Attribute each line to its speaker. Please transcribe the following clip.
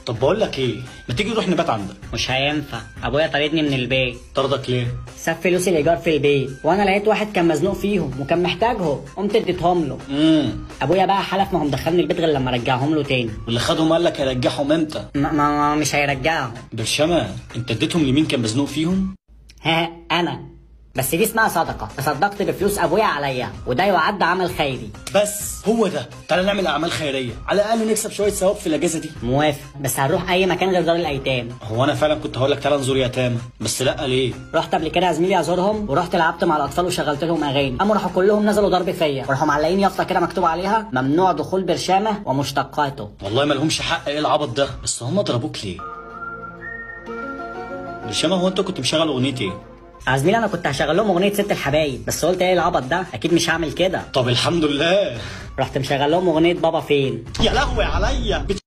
Speaker 1: طب بقول لك ايه ما تيجي نروح نبات عندك
Speaker 2: مش هينفع ابويا طردني من البيت
Speaker 1: طردك ليه
Speaker 2: ساب فلوس الايجار في البيت وانا لقيت واحد كان مزنوق فيهم وكان محتاجهم قمت اديتهم له
Speaker 1: امم
Speaker 2: ابويا بقى حلف ما هم دخلني البيت غير لما رجعهم له تاني
Speaker 1: واللي خدهم قال لك هيرجعهم امتى
Speaker 2: ما, ما, ما مش هيرجعهم
Speaker 1: برشامه انت اديتهم لمين كان مزنوق فيهم
Speaker 2: ها انا بس دي اسمها صدقه تصدقت بفلوس ابويا عليا وده يعد عمل خيري
Speaker 1: بس هو ده تعالى نعمل اعمال خيريه على الاقل نكسب شويه ثواب في الاجازه دي
Speaker 2: موافق بس هنروح اي مكان غير دار الايتام
Speaker 1: هو انا فعلا كنت هقول لك تعالى نزور يتامى بس لا ليه
Speaker 2: رحت قبل كده يا زميلي ازورهم ورحت لعبت مع الاطفال وشغلت لهم اغاني قاموا راحوا كلهم نزلوا ضرب فيا وراحوا معلقين يافطه كده مكتوب عليها ممنوع دخول برشامه ومشتقاته
Speaker 1: والله ما لهمش حق ايه العبط ده بس هم ضربوك ليه برشامه هو انت كنت مشغل اغنيه ايه
Speaker 2: يا زميلي انا كنت هشغل لهم اغنيه ست الحبايب بس قلت ايه العبط ده اكيد مش هعمل كده
Speaker 1: طب الحمد لله
Speaker 2: رحت مشغل لهم اغنيه بابا فين
Speaker 1: يا لهوي عليا